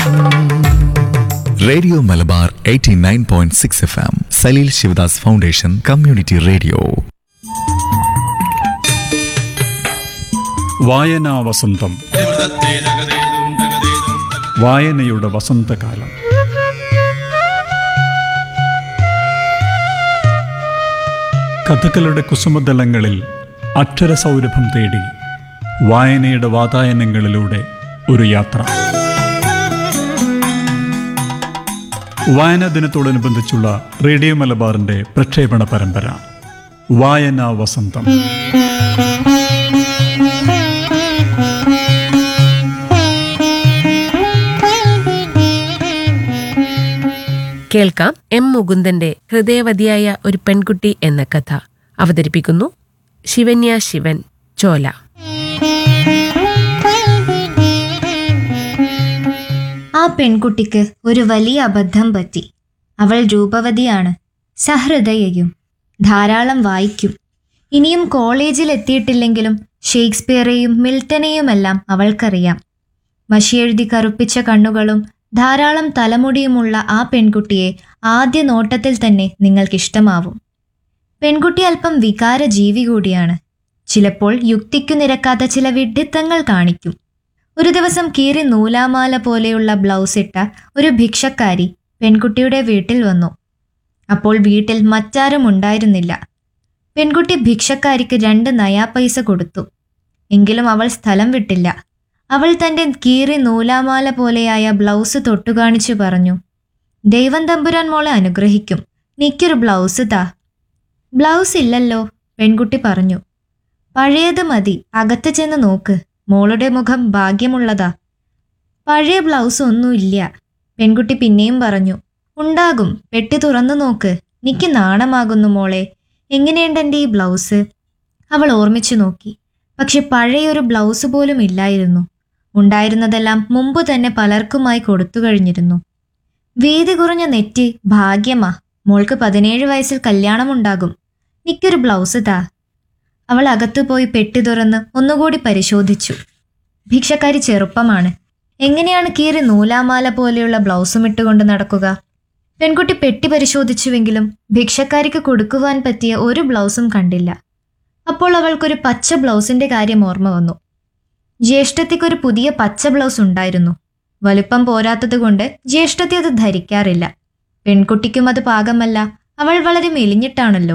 radio Malabar 89.6 point six F M Saleel Shivadas foundation community radio വായനാ വസന്തം വായനയുടെ വസന്തകാലം കഥകളുടെ കുസുമതലങ്ങളിൽ അക്ഷരസൗരഭം തേടി വായനയുടെ വാതായനങ്ങളിലൂടെ ഒരു യാത്ര വായനാ ദിനത്തോടനുബന്ധിച്ചുള്ള റേഡിയോ മലബാറിന്റെ പ്രക്ഷേപണ പരമ്പര വായനാ വസന്തം കേൾക്കാം എം മുകുന്ദന്റെ ഹൃദയവതിയായ ഒരു പെൺകുട്ടി എന്ന കഥ അവതരിപ്പിക്കുന്നു ശിവന്യ ശിവൻ ചോല ആ പെൺകുട്ടിക്ക് ഒരു വലിയ അബദ്ധം പറ്റി അവൾ രൂപവതിയാണ് സഹൃദയയും ധാരാളം വായിക്കും ഇനിയും കോളേജിൽ എത്തിയിട്ടില്ലെങ്കിലും ഷേക്സ്പിയറെയും മിൽട്ടനെയുമെല്ലാം അവൾക്കറിയാം മഷിയെഴുതി കറുപ്പിച്ച കണ്ണുകളും ധാരാളം തലമുടിയുമുള്ള ആ പെൺകുട്ടിയെ ആദ്യ നോട്ടത്തിൽ തന്നെ നിങ്ങൾക്കിഷ്ടമാവും പെൺകുട്ടി അല്പം വികാര ജീവി കൂടിയാണ് ചിലപ്പോൾ യുക്തിക്കു നിരക്കാത്ത ചില വിഡ്ഢിത്തങ്ങൾ കാണിക്കും ഒരു ദിവസം കീറി നൂലാമാല പോലെയുള്ള ബ്ലൗസ് ഇട്ട ഒരു ഭിക്ഷക്കാരി പെൺകുട്ടിയുടെ വീട്ടിൽ വന്നു അപ്പോൾ വീട്ടിൽ മറ്റാരും ഉണ്ടായിരുന്നില്ല പെൺകുട്ടി ഭിക്ഷക്കാരിക്ക് രണ്ട് നയാ പൈസ കൊടുത്തു എങ്കിലും അവൾ സ്ഥലം വിട്ടില്ല അവൾ തന്റെ കീറി നൂലാമാല പോലെയായ ബ്ലൗസ് തൊട്ടുകാണിച്ചു പറഞ്ഞു ദൈവം തമ്പുരാൻ മോളെ അനുഗ്രഹിക്കും നീക്കൊരു ബ്ലൗസ് താ ബ്ലൗസ് ഇല്ലല്ലോ പെൺകുട്ടി പറഞ്ഞു പഴയത് മതി അകത്ത് ചെന്ന് നോക്ക് മോളുടെ മുഖം ഭാഗ്യമുള്ളതാ പഴയ ബ്ലൗസ് ഒന്നുമില്ല പെൺകുട്ടി പിന്നെയും പറഞ്ഞു ഉണ്ടാകും പെട്ടി തുറന്നു നോക്ക് നിക്ക് നാണമാകുന്നു മോളെ എങ്ങനെയുണ്ട് എൻ്റെ ഈ ബ്ലൗസ് അവൾ ഓർമ്മിച്ചു നോക്കി പക്ഷെ പഴയൊരു ബ്ലൗസ് പോലും ഇല്ലായിരുന്നു ഉണ്ടായിരുന്നതെല്ലാം മുമ്പ് തന്നെ പലർക്കുമായി കൊടുത്തു കഴിഞ്ഞിരുന്നു വീതി കുറഞ്ഞ നെറ്റി ഭാഗ്യമാ മോൾക്ക് പതിനേഴ് വയസ്സിൽ കല്യാണമുണ്ടാകും നിക്കൊരു ബ്ലൗസ് താ അവൾ അകത്തു പോയി പെട്ടി തുറന്ന് ഒന്നുകൂടി പരിശോധിച്ചു ഭിക്ഷക്കാരി ചെറുപ്പമാണ് എങ്ങനെയാണ് കീറി നൂലാമാല പോലെയുള്ള ബ്ലൗസും ഇട്ടുകൊണ്ട് നടക്കുക പെൺകുട്ടി പെട്ടി പരിശോധിച്ചുവെങ്കിലും ഭിക്ഷക്കാരിക്ക് കൊടുക്കുവാൻ പറ്റിയ ഒരു ബ്ലൗസും കണ്ടില്ല അപ്പോൾ അവൾക്കൊരു പച്ച ബ്ലൗസിന്റെ കാര്യം ഓർമ്മ വന്നു ജ്യേഷ്ഠത്തിക്കൊരു പുതിയ പച്ച ബ്ലൗസ് ഉണ്ടായിരുന്നു വലുപ്പം പോരാത്തതുകൊണ്ട് ജ്യേഷ്ഠത്തി അത് ധരിക്കാറില്ല പെൺകുട്ടിക്കും അത് പാകമല്ല അവൾ വളരെ മെലിഞ്ഞിട്ടാണല്ലോ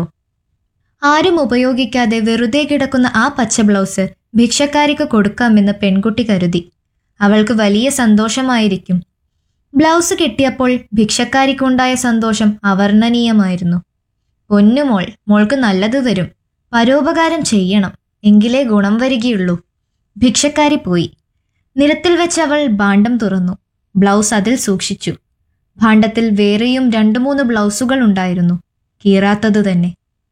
ആരും ഉപയോഗിക്കാതെ വെറുതെ കിടക്കുന്ന ആ പച്ച ബ്ലൗസ് ഭിക്ഷക്കാരിക്ക് കൊടുക്കാമെന്ന് പെൺകുട്ടി കരുതി അവൾക്ക് വലിയ സന്തോഷമായിരിക്കും ബ്ലൗസ് കിട്ടിയപ്പോൾ ഭിക്ഷക്കാരിക്കുണ്ടായ സന്തോഷം അവർണ്ണനീയമായിരുന്നു പൊന്നുമോൾ മോൾക്ക് നല്ലത് വരും പരോപകാരം ചെയ്യണം എങ്കിലേ ഗുണം വരികയുള്ളൂ ഭിക്ഷക്കാരി പോയി നിരത്തിൽ വെച്ച് അവൾ ഭാണ്ഡം തുറന്നു ബ്ലൗസ് അതിൽ സൂക്ഷിച്ചു ഭാണ്ഡത്തിൽ വേറെയും രണ്ടു മൂന്ന് ബ്ലൗസുകൾ ഉണ്ടായിരുന്നു കീറാത്തത് തന്നെ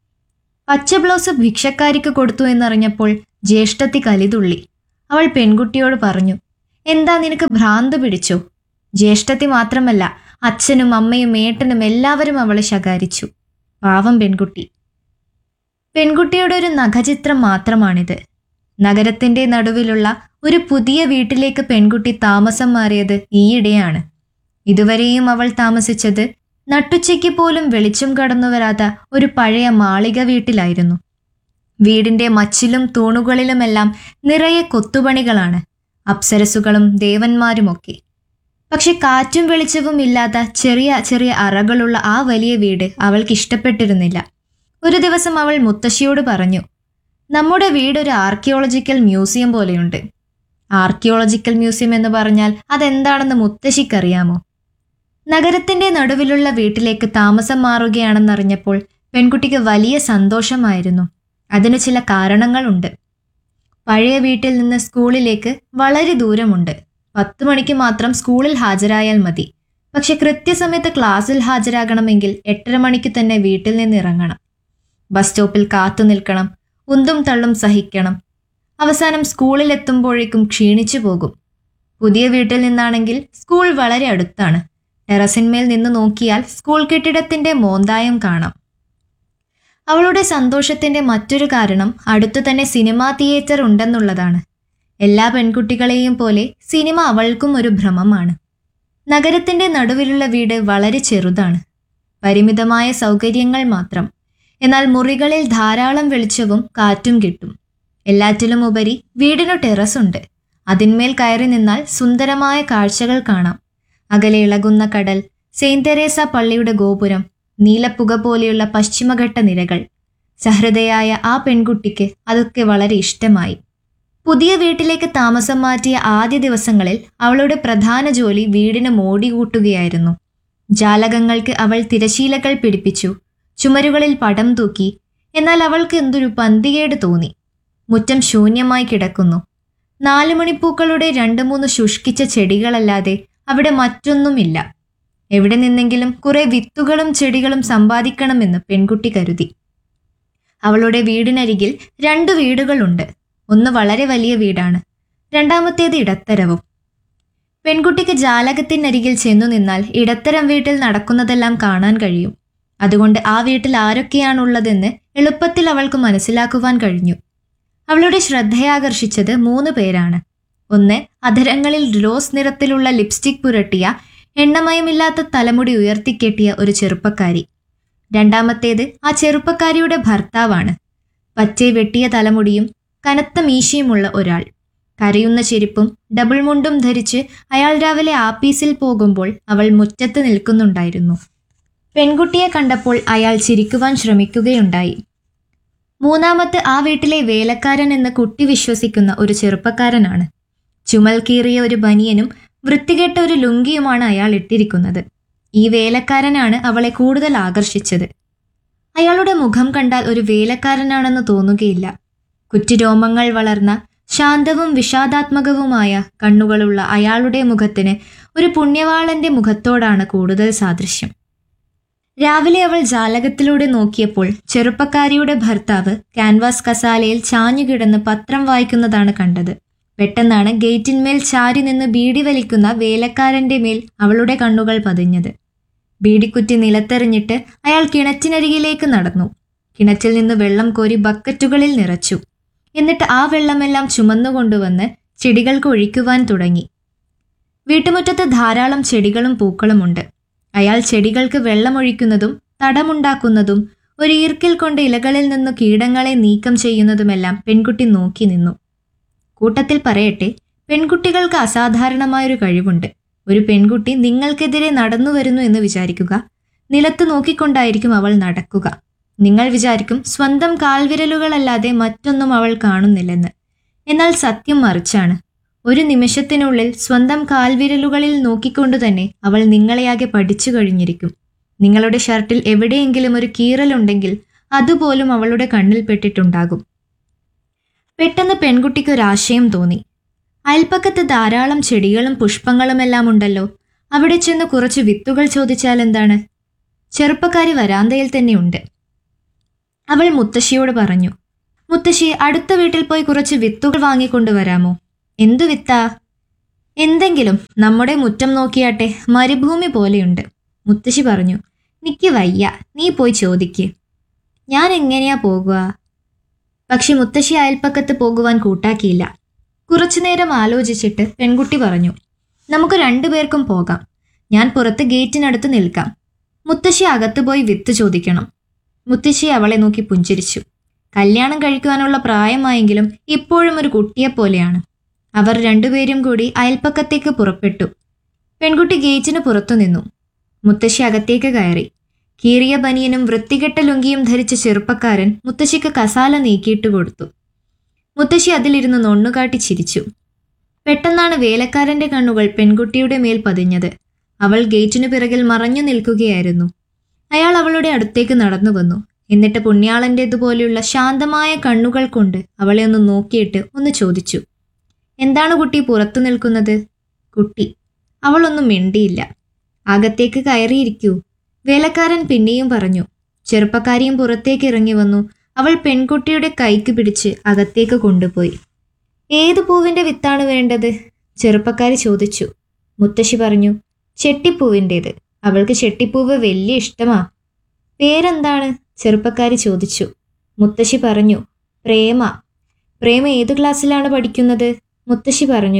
പച്ച ബ്ലൗസ് ഭിക്ഷക്കാരിക്ക് കൊടുത്തു എന്നറിഞ്ഞപ്പോൾ ജ്യേഷ്ഠത്തി കലിതുള്ളി അവൾ പെൺകുട്ടിയോട് പറഞ്ഞു എന്താ നിനക്ക് ഭ്രാന്ത് പിടിച്ചോ ജ്യേഷ്ഠത്തി മാത്രമല്ല അച്ഛനും അമ്മയും ഏട്ടനും എല്ലാവരും അവളെ ശകാരിച്ചു പാവം പെൺകുട്ടി പെൺകുട്ടിയുടെ ഒരു നഖചിത്രം മാത്രമാണിത് നഗരത്തിന്റെ നടുവിലുള്ള ഒരു പുതിയ വീട്ടിലേക്ക് പെൺകുട്ടി താമസം മാറിയത് ഈയിടെയാണ് ഇതുവരെയും അവൾ താമസിച്ചത് നട്ടുച്ചയ്ക്ക് പോലും വെളിച്ചം കടന്നു വരാത്ത ഒരു പഴയ മാളിക വീട്ടിലായിരുന്നു വീടിന്റെ മച്ചിലും തൂണുകളിലുമെല്ലാം നിറയെ കൊത്തുപണികളാണ് അപ്സരസുകളും ദേവന്മാരുമൊക്കെ പക്ഷെ കാറ്റും വെളിച്ചവും ഇല്ലാത്ത ചെറിയ ചെറിയ അറകളുള്ള ആ വലിയ വീട് അവൾക്ക് ഇഷ്ടപ്പെട്ടിരുന്നില്ല ഒരു ദിവസം അവൾ മുത്തശ്ശിയോട് പറഞ്ഞു നമ്മുടെ വീട് ഒരു ആർക്കിയോളജിക്കൽ മ്യൂസിയം പോലെയുണ്ട് ആർക്കിയോളജിക്കൽ മ്യൂസിയം എന്ന് പറഞ്ഞാൽ അതെന്താണെന്ന് മുത്തശ്ശിക്കറിയാമോ നഗരത്തിന്റെ നടുവിലുള്ള വീട്ടിലേക്ക് താമസം മാറുകയാണെന്നറിഞ്ഞപ്പോൾ പെൺകുട്ടിക്ക് വലിയ സന്തോഷമായിരുന്നു അതിന് ചില കാരണങ്ങളുണ്ട് പഴയ വീട്ടിൽ നിന്ന് സ്കൂളിലേക്ക് വളരെ ദൂരമുണ്ട് പത്ത് മണിക്ക് മാത്രം സ്കൂളിൽ ഹാജരായാൽ മതി പക്ഷെ കൃത്യസമയത്ത് ക്ലാസ്സിൽ ഹാജരാകണമെങ്കിൽ എട്ടര മണിക്ക് തന്നെ വീട്ടിൽ നിന്ന് ഇറങ്ങണം ബസ് സ്റ്റോപ്പിൽ കാത്തു നിൽക്കണം ഉന്തും തള്ളും സഹിക്കണം അവസാനം സ്കൂളിൽ എത്തുമ്പോഴേക്കും ക്ഷീണിച്ചു പോകും പുതിയ വീട്ടിൽ നിന്നാണെങ്കിൽ സ്കൂൾ വളരെ അടുത്താണ് ടെറസിന്മേൽ നിന്ന് നോക്കിയാൽ സ്കൂൾ കെട്ടിടത്തിന്റെ മോന്തായം കാണാം അവളുടെ സന്തോഷത്തിന്റെ മറ്റൊരു കാരണം അടുത്തു തന്നെ സിനിമാ തിയേറ്റർ ഉണ്ടെന്നുള്ളതാണ് എല്ലാ പെൺകുട്ടികളെയും പോലെ സിനിമ അവൾക്കും ഒരു ഭ്രമമാണ് നഗരത്തിന്റെ നടുവിലുള്ള വീട് വളരെ ചെറുതാണ് പരിമിതമായ സൗകര്യങ്ങൾ മാത്രം എന്നാൽ മുറികളിൽ ധാരാളം വെളിച്ചവും കാറ്റും കിട്ടും എല്ലാറ്റിലും ഉപരി വീടിനു ടെറസുണ്ട് അതിന്മേൽ കയറി നിന്നാൽ സുന്ദരമായ കാഴ്ചകൾ കാണാം അകലെ ഇളകുന്ന കടൽ സെയിന്റ് തെരേസ പള്ളിയുടെ ഗോപുരം നീലപ്പുക പോലെയുള്ള പശ്ചിമഘട്ട നിരകൾ സഹൃദയായ ആ പെൺകുട്ടിക്ക് അതൊക്കെ വളരെ ഇഷ്ടമായി പുതിയ വീട്ടിലേക്ക് താമസം മാറ്റിയ ആദ്യ ദിവസങ്ങളിൽ അവളുടെ പ്രധാന ജോലി വീടിന് മോടി കൂട്ടുകയായിരുന്നു ജാലകങ്ങൾക്ക് അവൾ തിരശീലകൾ പിടിപ്പിച്ചു ചുമരുകളിൽ പടം തൂക്കി എന്നാൽ അവൾക്ക് എന്തൊരു പന്തികേട് തോന്നി മുറ്റം ശൂന്യമായി കിടക്കുന്നു നാലു മണിപ്പൂക്കളുടെ രണ്ട് മൂന്ന് ശുഷ്കിച്ച ചെടികളല്ലാതെ അവിടെ മറ്റൊന്നുമില്ല എവിടെ നിന്നെങ്കിലും കുറെ വിത്തുകളും ചെടികളും സമ്പാദിക്കണമെന്ന് പെൺകുട്ടി കരുതി അവളുടെ വീടിനരികിൽ രണ്ടു വീടുകളുണ്ട് ഒന്ന് വളരെ വലിയ വീടാണ് രണ്ടാമത്തേത് ഇടത്തരവും പെൺകുട്ടിക്ക് ജാലകത്തിനരികിൽ ചെന്നു നിന്നാൽ ഇടത്തരം വീട്ടിൽ നടക്കുന്നതെല്ലാം കാണാൻ കഴിയും അതുകൊണ്ട് ആ വീട്ടിൽ ആരൊക്കെയാണുള്ളതെന്ന് എളുപ്പത്തിൽ അവൾക്ക് മനസ്സിലാക്കുവാൻ കഴിഞ്ഞു അവളുടെ ശ്രദ്ധയാകർഷിച്ചത് മൂന്ന് പേരാണ് ഒന്ന് അധരങ്ങളിൽ റോസ് നിറത്തിലുള്ള ലിപ്സ്റ്റിക് പുരട്ടിയ എണ്ണമയമില്ലാത്ത തലമുടി ഉയർത്തിക്കെട്ടിയ ഒരു ചെറുപ്പക്കാരി രണ്ടാമത്തേത് ആ ചെറുപ്പക്കാരിയുടെ ഭർത്താവാണ് പച്ചെ വെട്ടിയ തലമുടിയും കനത്ത മീശയുമുള്ള ഒരാൾ കരയുന്ന ചെരുപ്പും ഡബിൾ മുണ്ടും ധരിച്ച് അയാൾ രാവിലെ ആപ്പീസിൽ പോകുമ്പോൾ അവൾ മുറ്റത്ത് നിൽക്കുന്നുണ്ടായിരുന്നു പെൺകുട്ടിയെ കണ്ടപ്പോൾ അയാൾ ചിരിക്കുവാൻ ശ്രമിക്കുകയുണ്ടായി മൂന്നാമത്തെ ആ വീട്ടിലെ വേലക്കാരൻ എന്ന് കുട്ടി വിശ്വസിക്കുന്ന ഒരു ചെറുപ്പക്കാരനാണ് ചുമൽ കീറിയ ഒരു ബനിയനും വൃത്തികെട്ട ഒരു ലുങ്കിയുമാണ് അയാൾ ഇട്ടിരിക്കുന്നത് ഈ വേലക്കാരനാണ് അവളെ കൂടുതൽ ആകർഷിച്ചത് അയാളുടെ മുഖം കണ്ടാൽ ഒരു വേലക്കാരനാണെന്ന് തോന്നുകയില്ല കുറ്റിരോമങ്ങൾ വളർന്ന ശാന്തവും വിഷാദാത്മകവുമായ കണ്ണുകളുള്ള അയാളുടെ മുഖത്തിന് ഒരു പുണ്യവാളന്റെ മുഖത്തോടാണ് കൂടുതൽ സാദൃശ്യം രാവിലെ അവൾ ജാലകത്തിലൂടെ നോക്കിയപ്പോൾ ചെറുപ്പക്കാരിയുടെ ഭർത്താവ് ക്യാൻവാസ് കസാലയിൽ ചാഞ്ഞുകിടന്ന് പത്രം വായിക്കുന്നതാണ് കണ്ടത് പെട്ടെന്നാണ് ഗേറ്റിന്മേൽ ചാരി നിന്ന് ബീഡി വലിക്കുന്ന വേലക്കാരന്റെ മേൽ അവളുടെ കണ്ണുകൾ പതിഞ്ഞത് ബീഡിക്കുറ്റി നിലത്തെറിഞ്ഞിട്ട് അയാൾ കിണറ്റിനരികിലേക്ക് നടന്നു കിണറ്റിൽ നിന്ന് വെള്ളം കോരി ബക്കറ്റുകളിൽ നിറച്ചു എന്നിട്ട് ആ വെള്ളമെല്ലാം ചുമന്നുകൊണ്ടുവന്ന് ചെടികൾക്ക് ഒഴിക്കുവാൻ തുടങ്ങി വീട്ടുമുറ്റത്ത് ധാരാളം ചെടികളും പൂക്കളുമുണ്ട് അയാൾ ചെടികൾക്ക് വെള്ളമൊഴിക്കുന്നതും തടമുണ്ടാക്കുന്നതും ഒരു ഈർക്കിൽ കൊണ്ട് ഇലകളിൽ നിന്ന് കീടങ്ങളെ നീക്കം ചെയ്യുന്നതുമെല്ലാം പെൺകുട്ടി നോക്കി നിന്നു കൂട്ടത്തിൽ പറയട്ടെ പെൺകുട്ടികൾക്ക് അസാധാരണമായൊരു കഴിവുണ്ട് ഒരു പെൺകുട്ടി നിങ്ങൾക്കെതിരെ നടന്നു വരുന്നു എന്ന് വിചാരിക്കുക നിലത്ത് നോക്കിക്കൊണ്ടായിരിക്കും അവൾ നടക്കുക നിങ്ങൾ വിചാരിക്കും സ്വന്തം കാൽവിരലുകളല്ലാതെ മറ്റൊന്നും അവൾ കാണുന്നില്ലെന്ന് എന്നാൽ സത്യം മറിച്ചാണ് ഒരു നിമിഷത്തിനുള്ളിൽ സ്വന്തം കാൽവിരലുകളിൽ നോക്കിക്കൊണ്ടു തന്നെ അവൾ നിങ്ങളെയാകെ പഠിച്ചു കഴിഞ്ഞിരിക്കും നിങ്ങളുടെ ഷർട്ടിൽ എവിടെയെങ്കിലും ഒരു കീറലുണ്ടെങ്കിൽ അതുപോലും അവളുടെ കണ്ണിൽ പെട്ടിട്ടുണ്ടാകും പെട്ടെന്ന് പെൺകുട്ടിക്ക് ഒരാശയം തോന്നി അയൽപ്പക്കത്ത് ധാരാളം ചെടികളും പുഷ്പങ്ങളുമെല്ലാം ഉണ്ടല്ലോ അവിടെ ചെന്ന് കുറച്ച് വിത്തുകൾ ചോദിച്ചാൽ എന്താണ് ചെറുപ്പക്കാരി വരാന്തയിൽ തന്നെയുണ്ട് അവൾ മുത്തശ്ശിയോട് പറഞ്ഞു മുത്തശ്ശി അടുത്ത വീട്ടിൽ പോയി കുറച്ച് വിത്തുകൾ വാങ്ങിക്കൊണ്ടുവരാമോ എന്തു വിത്താ എന്തെങ്കിലും നമ്മുടെ മുറ്റം നോക്കിയാട്ടെ മരുഭൂമി പോലെയുണ്ട് മുത്തശ്ശി പറഞ്ഞു നിക്ക് വയ്യ നീ പോയി ചോദിക്ക് ഞാൻ എങ്ങനെയാ പോകുക പക്ഷെ മുത്തശ്ശി അയൽപ്പക്കത്ത് പോകുവാൻ കൂട്ടാക്കിയില്ല കുറച്ചുനേരം ആലോചിച്ചിട്ട് പെൺകുട്ടി പറഞ്ഞു നമുക്ക് രണ്ടുപേർക്കും പോകാം ഞാൻ പുറത്ത് ഗേറ്റിനടുത്ത് നിൽക്കാം മുത്തശ്ശി അകത്ത് പോയി വിത്ത് ചോദിക്കണം മുത്തശ്ശി അവളെ നോക്കി പുഞ്ചിരിച്ചു കല്യാണം കഴിക്കുവാനുള്ള പ്രായമായെങ്കിലും ഇപ്പോഴും ഒരു കുട്ടിയെപ്പോലെയാണ് അവർ രണ്ടുപേരും കൂടി അയൽപ്പക്കത്തേക്ക് പുറപ്പെട്ടു പെൺകുട്ടി ഗേറ്റിന് പുറത്തു നിന്നു മുത്തശ്ശി അകത്തേക്ക് കയറി കീറിയ ബനിയനും വൃത്തികെട്ട ലുങ്കിയും ധരിച്ച ചെറുപ്പക്കാരൻ മുത്തശ്ശിക്ക് കസാല നീക്കിയിട്ട് കൊടുത്തു മുത്തശ്ശി അതിലിരുന്ന് നൊണ്ണുകാട്ടി ചിരിച്ചു പെട്ടെന്നാണ് വേലക്കാരന്റെ കണ്ണുകൾ പെൺകുട്ടിയുടെ മേൽ പതിഞ്ഞത് അവൾ ഗേറ്റിനു പിറകിൽ മറഞ്ഞു നിൽക്കുകയായിരുന്നു അയാൾ അവളുടെ അടുത്തേക്ക് നടന്നു വന്നു എന്നിട്ട് പുണ്യാളൻ്റേതുപോലെയുള്ള ശാന്തമായ കണ്ണുകൾ കൊണ്ട് അവളെ ഒന്ന് നോക്കിയിട്ട് ഒന്ന് ചോദിച്ചു എന്താണ് കുട്ടി പുറത്തു നിൽക്കുന്നത് കുട്ടി അവളൊന്നും മിണ്ടിയില്ല അകത്തേക്ക് കയറിയിരിക്കൂ വേലക്കാരൻ പിന്നെയും പറഞ്ഞു ചെറുപ്പക്കാരിയും പുറത്തേക്ക് ഇറങ്ങി വന്നു അവൾ പെൺകുട്ടിയുടെ കൈക്ക് പിടിച്ച് അകത്തേക്ക് കൊണ്ടുപോയി ഏത് പൂവിന്റെ വിത്താണ് വേണ്ടത് ചെറുപ്പക്കാരി ചോദിച്ചു മുത്തശ്ശി പറഞ്ഞു ചെട്ടിപ്പൂവിൻ്റേത് അവൾക്ക് ചെട്ടിപ്പൂവ് വലിയ ഇഷ്ടമാ പേരെന്താണ് ചെറുപ്പക്കാരി ചോദിച്ചു മുത്തശ്ശി പറഞ്ഞു പ്രേമ പ്രേമ ഏതു ക്ലാസ്സിലാണ് പഠിക്കുന്നത് മുത്തശ്ശി പറഞ്ഞു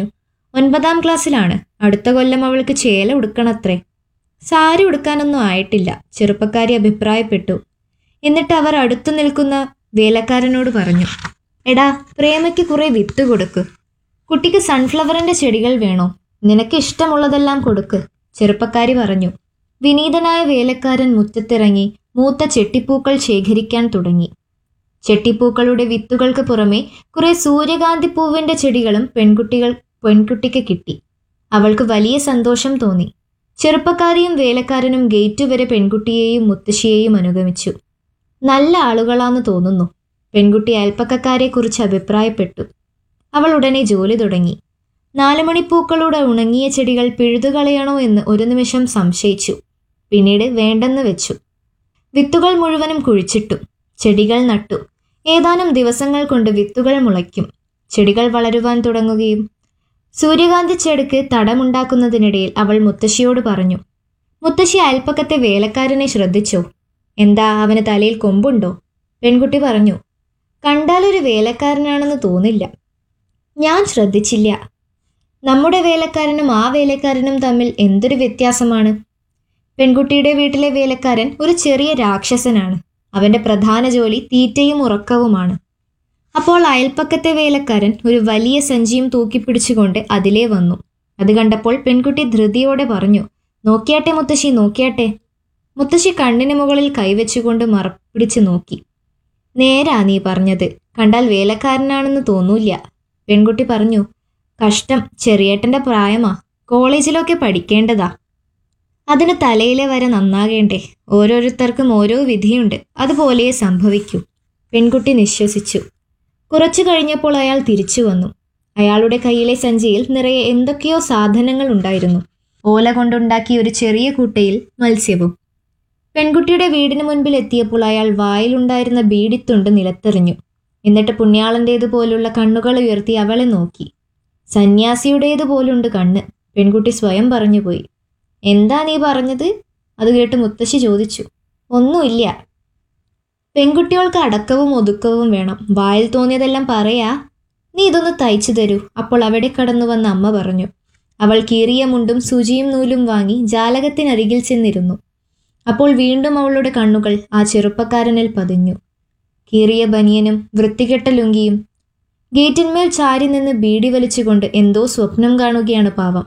ഒൻപതാം ക്ലാസ്സിലാണ് അടുത്ത കൊല്ലം അവൾക്ക് ചേല ഉടുക്കണത്രേ സാരി ഉടുക്കാനൊന്നും ആയിട്ടില്ല ചെറുപ്പക്കാരി അഭിപ്രായപ്പെട്ടു എന്നിട്ട് അവർ അടുത്തു നിൽക്കുന്ന വേലക്കാരനോട് പറഞ്ഞു എടാ പ്രേമയ്ക്ക് കുറെ വിത്ത് കൊടുക്ക് കുട്ടിക്ക് സൺഫ്ലവറിന്റെ ചെടികൾ വേണോ നിനക്ക് ഇഷ്ടമുള്ളതെല്ലാം കൊടുക്ക് ചെറുപ്പക്കാരി പറഞ്ഞു വിനീതനായ വേലക്കാരൻ മുറ്റത്തിറങ്ങി മൂത്ത ചെട്ടിപ്പൂക്കൾ ശേഖരിക്കാൻ തുടങ്ങി ചെട്ടിപ്പൂക്കളുടെ വിത്തുകൾക്ക് പുറമെ കുറെ സൂര്യകാന്തി പൂവിന്റെ ചെടികളും പെൺകുട്ടികൾ പെൺകുട്ടിക്ക് കിട്ടി അവൾക്ക് വലിയ സന്തോഷം തോന്നി ചെറുപ്പക്കാരിയും വേലക്കാരനും ഗേറ്റ് വരെ പെൺകുട്ടിയെയും മുത്തശ്ശിയെയും അനുഗമിച്ചു നല്ല ആളുകളാന്ന് തോന്നുന്നു പെൺകുട്ടി അയൽപ്പക്കക്കാരെ കുറിച്ച് അഭിപ്രായപ്പെട്ടു അവൾ ഉടനെ ജോലി തുടങ്ങി നാലുമണിപ്പൂക്കളുടെ ഉണങ്ങിയ ചെടികൾ പിഴുതുകളയണോ എന്ന് ഒരു നിമിഷം സംശയിച്ചു പിന്നീട് വേണ്ടെന്ന് വെച്ചു വിത്തുകൾ മുഴുവനും കുഴിച്ചിട്ടു ചെടികൾ നട്ടു ഏതാനും ദിവസങ്ങൾ കൊണ്ട് വിത്തുകൾ മുളയ്ക്കും ചെടികൾ വളരുവാൻ തുടങ്ങുകയും സൂര്യകാന്തി ചെടിക്ക് തടമുണ്ടാക്കുന്നതിനിടയിൽ അവൾ മുത്തശ്ശിയോട് പറഞ്ഞു മുത്തശ്ശി അയൽപ്പക്കത്തെ വേലക്കാരനെ ശ്രദ്ധിച്ചോ എന്താ അവന് തലയിൽ കൊമ്പുണ്ടോ പെൺകുട്ടി പറഞ്ഞു കണ്ടാലൊരു വേലക്കാരനാണെന്ന് തോന്നില്ല ഞാൻ ശ്രദ്ധിച്ചില്ല നമ്മുടെ വേലക്കാരനും ആ വേലക്കാരനും തമ്മിൽ എന്തൊരു വ്യത്യാസമാണ് പെൺകുട്ടിയുടെ വീട്ടിലെ വേലക്കാരൻ ഒരു ചെറിയ രാക്ഷസനാണ് അവന്റെ പ്രധാന ജോലി തീറ്റയും ഉറക്കവുമാണ് അപ്പോൾ അയൽപ്പക്കത്തെ വേലക്കാരൻ ഒരു വലിയ സഞ്ചിയും തൂക്കിപ്പിടിച്ചുകൊണ്ട് അതിലേ വന്നു അത് കണ്ടപ്പോൾ പെൺകുട്ടി ധൃതിയോടെ പറഞ്ഞു നോക്കിയാട്ടെ മുത്തശ്ശി നോക്കിയാട്ടെ മുത്തശ്ശി കണ്ണിന് മുകളിൽ കൈവച്ചുകൊണ്ട് മറപ്പിടിച്ച് നോക്കി നേരാ നീ പറഞ്ഞത് കണ്ടാൽ വേലക്കാരനാണെന്ന് തോന്നൂല്ല പെൺകുട്ടി പറഞ്ഞു കഷ്ടം ചെറിയേട്ടന്റെ പ്രായമാ കോളേജിലൊക്കെ പഠിക്കേണ്ടതാ അതിന് തലയിലെ വരെ നന്നാകേണ്ടേ ഓരോരുത്തർക്കും ഓരോ വിധിയുണ്ട് അതുപോലെ സംഭവിക്കൂ പെൺകുട്ടി നിശ്വസിച്ചു കുറച്ചു കഴിഞ്ഞപ്പോൾ അയാൾ തിരിച്ചു വന്നു അയാളുടെ കയ്യിലെ സഞ്ചിയിൽ നിറയെ എന്തൊക്കെയോ സാധനങ്ങൾ ഉണ്ടായിരുന്നു ഓല കൊണ്ടുണ്ടാക്കിയ ഒരു ചെറിയ കൂട്ടയിൽ മത്സ്യവും പെൺകുട്ടിയുടെ വീടിന് മുൻപിൽ എത്തിയപ്പോൾ അയാൾ വായിലുണ്ടായിരുന്ന ബീഡിത്തുണ്ട് നിലത്തെറിഞ്ഞു എന്നിട്ട് പുണ്യാളൻ്റേതുപോലുള്ള കണ്ണുകൾ ഉയർത്തി അവളെ നോക്കി സന്യാസിയുടേതുപോലുണ്ട് കണ്ണ് പെൺകുട്ടി സ്വയം പറഞ്ഞുപോയി എന്താ നീ പറഞ്ഞത് അത് കേട്ട് മുത്തശ്ശി ചോദിച്ചു ഒന്നുമില്ല പെൺകുട്ടികൾക്ക് അടക്കവും ഒതുക്കവും വേണം വായിൽ തോന്നിയതെല്ലാം പറയാ നീ ഇതൊന്ന് തയ്ച്ചു തരൂ അപ്പോൾ അവിടെ കടന്നു വന്ന അമ്മ പറഞ്ഞു അവൾ കീറിയ മുണ്ടും സുചിയും നൂലും വാങ്ങി ജാലകത്തിനരികിൽ ചെന്നിരുന്നു അപ്പോൾ വീണ്ടും അവളുടെ കണ്ണുകൾ ആ ചെറുപ്പക്കാരനിൽ പതിഞ്ഞു കീറിയ ബനിയനും വൃത്തികെട്ട ലുങ്കിയും ഗേറ്റിന്മേൽ ചാരി നിന്ന് ബീഡി വലിച്ചുകൊണ്ട് എന്തോ സ്വപ്നം കാണുകയാണ് പാവം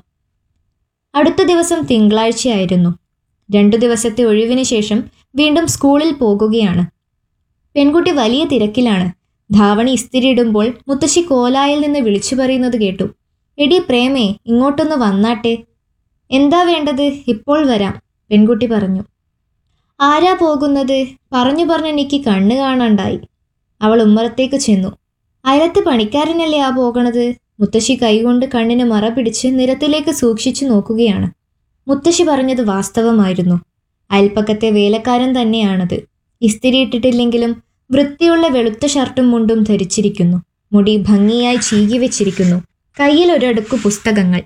അടുത്ത ദിവസം തിങ്കളാഴ്ചയായിരുന്നു രണ്ടു ദിവസത്തെ ഒഴിവിന് ശേഷം വീണ്ടും സ്കൂളിൽ പോകുകയാണ് പെൺകുട്ടി വലിയ തിരക്കിലാണ് ധാവണി ഇസ്തിരിയിടുമ്പോൾ മുത്തശ്ശി കോലായിൽ നിന്ന് വിളിച്ചു പറയുന്നത് കേട്ടു എടി പ്രേമേ ഇങ്ങോട്ടൊന്ന് വന്നാട്ടെ എന്താ വേണ്ടത് ഇപ്പോൾ വരാം പെൺകുട്ടി പറഞ്ഞു ആരാ പോകുന്നത് പറഞ്ഞു പറഞ്ഞ് എനിക്ക് കണ്ണ് കാണാണ്ടായി അവൾ ഉമ്മറത്തേക്ക് ചെന്നു അയലത്ത് പണിക്കാരനല്ലേ ആ പോകണത് മുത്തശ്ശി കൈകൊണ്ട് കണ്ണിന് മറ പിടിച്ച് നിരത്തിലേക്ക് സൂക്ഷിച്ചു നോക്കുകയാണ് മുത്തശ്ശി പറഞ്ഞത് വാസ്തവമായിരുന്നു അയൽപ്പക്കത്തെ വേലക്കാരൻ തന്നെയാണത് ഇസ്തിരിയിട്ടിട്ടില്ലെങ്കിലും വൃത്തിയുള്ള വെളുത്ത ഷർട്ടും മുണ്ടും ധരിച്ചിരിക്കുന്നു മുടി ഭംഗിയായി ചീകി വെച്ചിരിക്കുന്നു കയ്യിൽ ഒരടുക്കു പുസ്തകങ്ങൾ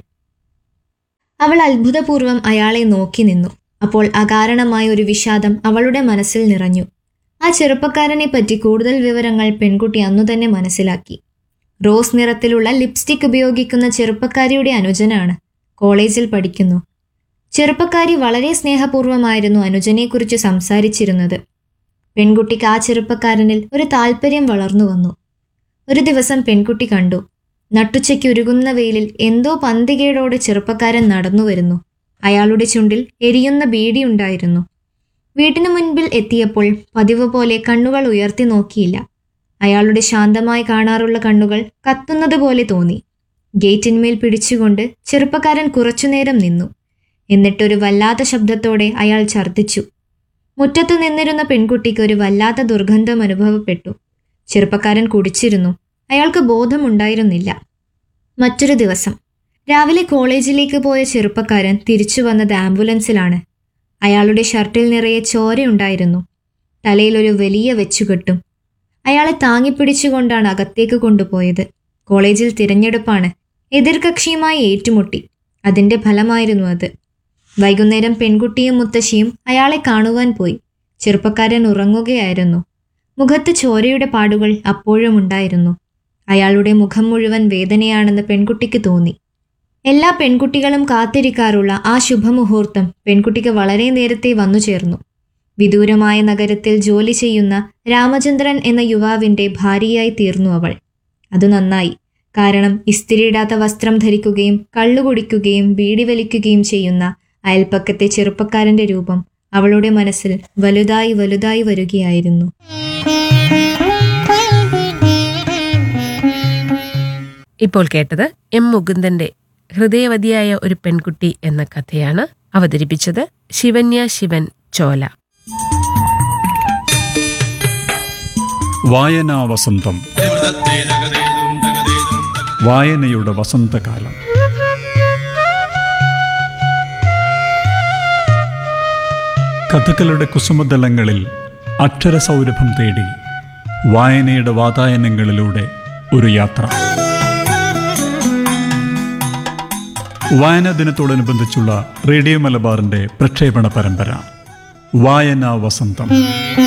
അവൾ അത്ഭുതപൂർവ്വം അയാളെ നോക്കി നിന്നു അപ്പോൾ അകാരണമായ ഒരു വിഷാദം അവളുടെ മനസ്സിൽ നിറഞ്ഞു ആ ചെറുപ്പക്കാരനെ പറ്റി കൂടുതൽ വിവരങ്ങൾ പെൺകുട്ടി അന്നു തന്നെ മനസ്സിലാക്കി റോസ് നിറത്തിലുള്ള ലിപ്സ്റ്റിക് ഉപയോഗിക്കുന്ന ചെറുപ്പക്കാരിയുടെ അനുജനാണ് കോളേജിൽ പഠിക്കുന്നു ചെറുപ്പക്കാരി വളരെ സ്നേഹപൂർവ്വമായിരുന്നു അനുജനെക്കുറിച്ച് സംസാരിച്ചിരുന്നത് പെൺകുട്ടിക്ക് ആ ചെറുപ്പക്കാരനിൽ ഒരു താല്പര്യം വളർന്നു വന്നു ഒരു ദിവസം പെൺകുട്ടി കണ്ടു നട്ടുച്ചയ്ക്ക് ഉരുകുന്ന വെയിലിൽ എന്തോ പന്തികേടോടെ ചെറുപ്പക്കാരൻ നടന്നു വരുന്നു അയാളുടെ ചുണ്ടിൽ എരിയുന്ന ബീഡിയുണ്ടായിരുന്നു വീട്ടിനു മുൻപിൽ എത്തിയപ്പോൾ പതിവ് പോലെ കണ്ണുകൾ ഉയർത്തി നോക്കിയില്ല അയാളുടെ ശാന്തമായി കാണാറുള്ള കണ്ണുകൾ കത്തുന്നത് പോലെ തോന്നി ഗേറ്റിന്മേൽ പിടിച്ചുകൊണ്ട് ചെറുപ്പക്കാരൻ കുറച്ചുനേരം നിന്നു എന്നിട്ടൊരു വല്ലാത്ത ശബ്ദത്തോടെ അയാൾ ഛർദ്ദിച്ചു മുറ്റത്ത് നിന്നിരുന്ന പെൺകുട്ടിക്ക് ഒരു വല്ലാത്ത ദുർഗന്ധം അനുഭവപ്പെട്ടു ചെറുപ്പക്കാരൻ കുടിച്ചിരുന്നു അയാൾക്ക് ബോധമുണ്ടായിരുന്നില്ല മറ്റൊരു ദിവസം രാവിലെ കോളേജിലേക്ക് പോയ ചെറുപ്പക്കാരൻ തിരിച്ചു വന്നത് ആംബുലൻസിലാണ് അയാളുടെ ഷർട്ടിൽ നിറയെ ചോരയുണ്ടായിരുന്നു തലയിൽ ഒരു വലിയ വെച്ചുകെട്ടും അയാളെ താങ്ങിപ്പിടിച്ചുകൊണ്ടാണ് അകത്തേക്ക് കൊണ്ടുപോയത് കോളേജിൽ തിരഞ്ഞെടുപ്പാണ് എതിർകക്ഷിയുമായി ഏറ്റുമുട്ടി അതിന്റെ ഫലമായിരുന്നു അത് വൈകുന്നേരം പെൺകുട്ടിയും മുത്തശ്ശിയും അയാളെ കാണുവാൻ പോയി ചെറുപ്പക്കാരൻ ഉറങ്ങുകയായിരുന്നു മുഖത്ത് ചോരയുടെ പാടുകൾ അപ്പോഴും ഉണ്ടായിരുന്നു അയാളുടെ മുഖം മുഴുവൻ വേദനയാണെന്ന് പെൺകുട്ടിക്ക് തോന്നി എല്ലാ പെൺകുട്ടികളും കാത്തിരിക്കാറുള്ള ആ ശുഭമുഹൂർത്തം പെൺകുട്ടിക്ക് വളരെ നേരത്തെ വന്നു ചേർന്നു വിദൂരമായ നഗരത്തിൽ ജോലി ചെയ്യുന്ന രാമചന്ദ്രൻ എന്ന യുവാവിന്റെ ഭാര്യയായി തീർന്നു അവൾ അത് നന്നായി കാരണം ഇസ്തിരിയിടാത്ത വസ്ത്രം ധരിക്കുകയും കള്ളുകുടിക്കുകയും ബീഡി വലിക്കുകയും ചെയ്യുന്ന അയൽപ്പക്കത്തെ ചെറുപ്പക്കാരന്റെ രൂപം അവളുടെ മനസ്സിൽ വലുതായി വലുതായി വരികയായിരുന്നു ഇപ്പോൾ കേട്ടത് എം മുകുന്ദന്റെ ഹൃദയവതിയായ ഒരു പെൺകുട്ടി എന്ന കഥയാണ് അവതരിപ്പിച്ചത് ശിവന്യ ശിവൻ ചോല വായനാ വസന്തം വായനയുടെ വസന്തകാലം കഥകളുടെ കുസുമതലങ്ങളിൽ അക്ഷരസൗരഭം തേടി വായനയുടെ വാതായനങ്ങളിലൂടെ ഒരു യാത്ര വായനാ ദിനത്തോടനുബന്ധിച്ചുള്ള റേഡിയോ മലബാറിന്റെ പ്രക്ഷേപണ പരമ്പര വായനാ വസന്തം